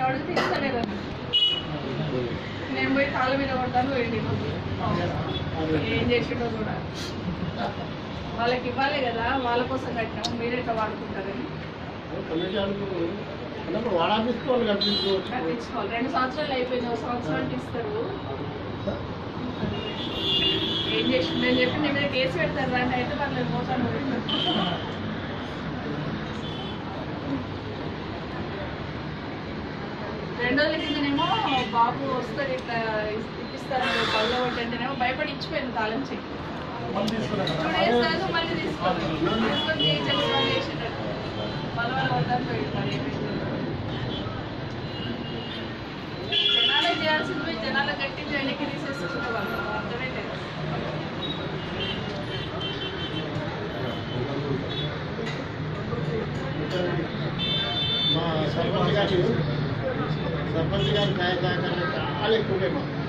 అడిగితే ఇస్తలేదన్న నేను పోయి కాళ్ళ మీద పడతాను పోయింది ఏం చేసిండో కూడా వాళ్ళకి ఇవ్వాలి కదా వాళ్ళ కోసం కట్టినాము మీరెట్లా వాడుకుంటారని అన్నప్పుడు వాడాపించుకోవాలి కనిపించుకోవచ్చు కట్టించుకోవాలి రెండు సంవత్సరాలు అయిపోయింది ఒక సంవత్సరానికి ఇస్తారు ఏం చేసిండు నేను చెప్పి నీ మీద కేసు పెడతారు అంటే అయితే పర్లేదు పోతాను రెండు రోజుల కిందనేమో బాబు వస్తాడు ఇట్లా ఇప్పిస్తారు పళ్ళు అంటేనేమో భయపడి ఇచ్చిపోయింది తాళం చెయ్యి టూ డేస్ కాదు మళ్ళీ తీసుకోవాలి తీసుకొని చేసేసి చేసేటట్టు వాళ్ళ వాళ్ళ వద్దని పోయింది మరి ఏమైందో. జనాలే చేయాల్సింది పోయి జనాల గట్టి వెనక్కి తీసేసుకునే వాళ్ళు అర్థమే లేదు మా సర్పంచ్ గారు సర్పంచ్ గారు సహాయ సహకారాలు చాలా ఎక్కువ